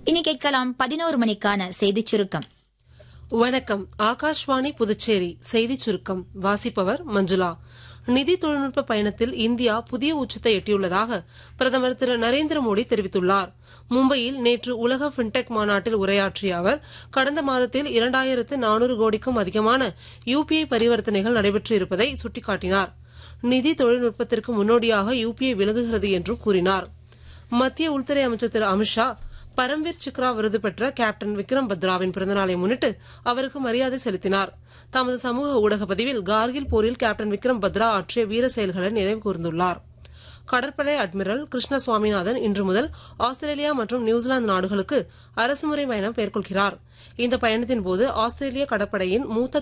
இனி கேட்கலாம் பதினோரு மணிக்கான செய்திச் சுருக்கம் வணக்கம் ஆகாஷ்வாணி புதுச்சேரி செய்திச் சுருக்கம் வாசிப்பவர் மஞ்சுளா நிதி தொழில்நுட்ப பயணத்தில் இந்தியா புதிய உச்சத்தை எட்டியுள்ளதாக பிரதமர் திரு நரேந்திர மோடி தெரிவித்துள்ளார் மும்பையில் நேற்று உலக பின்டெக் மாநாட்டில் உரையாற்றிய அவர் கடந்த மாதத்தில் இரண்டாயிரத்து நானூறு கோடிக்கும் அதிகமான யுபிஐ பரிவர்த்தனைகள் நடைபெற்று இருப்பதை சுட்டிக்காட்டினார் நிதி தொழில்நுட்பத்திற்கு முன்னோடியாக யுபிஐ விலகுகிறது என்றும் கூறினார் மத்திய உள்துறை அமைச்சர் திரு அமித்ஷா பரம்வீர் சிக்ரா விருது பெற்ற கேப்டன் விக்ரம் பத்ராவின் பிறந்தநாளை முன்னிட்டு அவருக்கு மரியாதை செலுத்தினார் தமது சமூக ஊடக பதிவில் கார்கில் போரில் கேப்டன் விக்ரம் பத்ரா ஆற்றிய வீர செயல்களை நினைவு கூர்ந்துள்ளார் கடற்படை அட்மிரல் கிருஷ்ண சுவாமிநாதன் இன்று முதல் ஆஸ்திரேலியா மற்றும் நியூசிலாந்து நாடுகளுக்கு அரசுமுறை பயணம் மேற்கொள்கிறார் இந்த பயணத்தின் போது ஆஸ்திரேலிய கடற்படையின் மூத்த